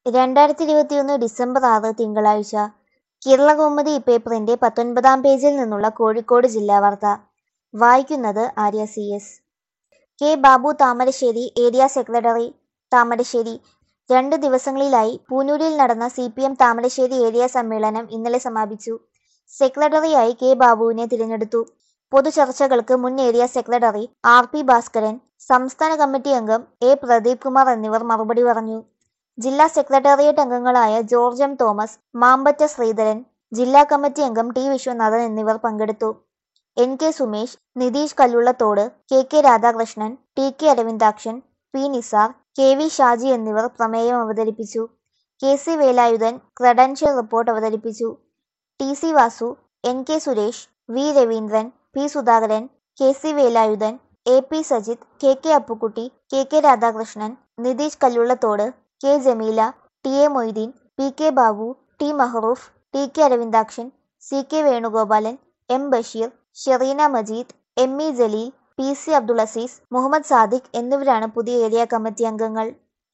രണ്ടായിരത്തി ഇരുപത്തിയൊന്ന് ഡിസംബർ ആറ് തിങ്കളാഴ്ച കേരളകൗമുദി പേപ്പറിന്റെ പത്തൊൻപതാം പേജിൽ നിന്നുള്ള കോഴിക്കോട് ജില്ലാ വാർത്ത വായിക്കുന്നത് Arya C S K Babu Thamarassery area secretary Thamarassery രണ്ട് ദിവസങ്ങളിലായി പൂനൂരിൽ നടന്ന C P M Thamarassery area സമ്മേളനം ഇന്നലെ സമാപിച്ചു സെക്രട്ടറിയായി കെ ബാബുവിനെ തിരഞ്ഞെടുത്തു പൊതുചർച്ചകൾക്ക് മുൻ area secretary R P Bhaskaran സംസ്ഥാന കമ്മിറ്റി അംഗം എ പ്രദീപ് കുമാർ എന്നിവർ മറുപടി പറഞ്ഞു ജില്ലാ സെക്രട്ടേറിയറ്റ് അംഗങ്ങളായ ജോർജ് എം തോമസ് മാമ്പറ്റ ശ്രീധരൻ ജില്ലാ കമ്മിറ്റി അംഗം ടി വിശ്വനാഥൻ എന്നിവർ പങ്കെടുത്തു N K Sumesh Nitheesh Kallullathode K K Radhakrishnan T K Aravindakshan P Nisar K V Shaji എന്നിവർ പ്രമേയം അവതരിപ്പിച്ചു K C Velayudhan credential report അവതരിപ്പിച്ചു T C Vasu N K Suresh V Raveendran P Sudhakaran K C Velayudhan A P Sajith K K Appukkutty K K Radhakrishnan Nitheesh Kallullathode K Jameela T A Moideen P K Babu T Mahroof T K Aravindakshan C K Venugopalan M Basheer Shereena Majeed M E Jaleel P C Abdul Azeez Muhammad Sadiq എന്നിവരാണ് പുതിയ area committee അംഗങ്ങൾ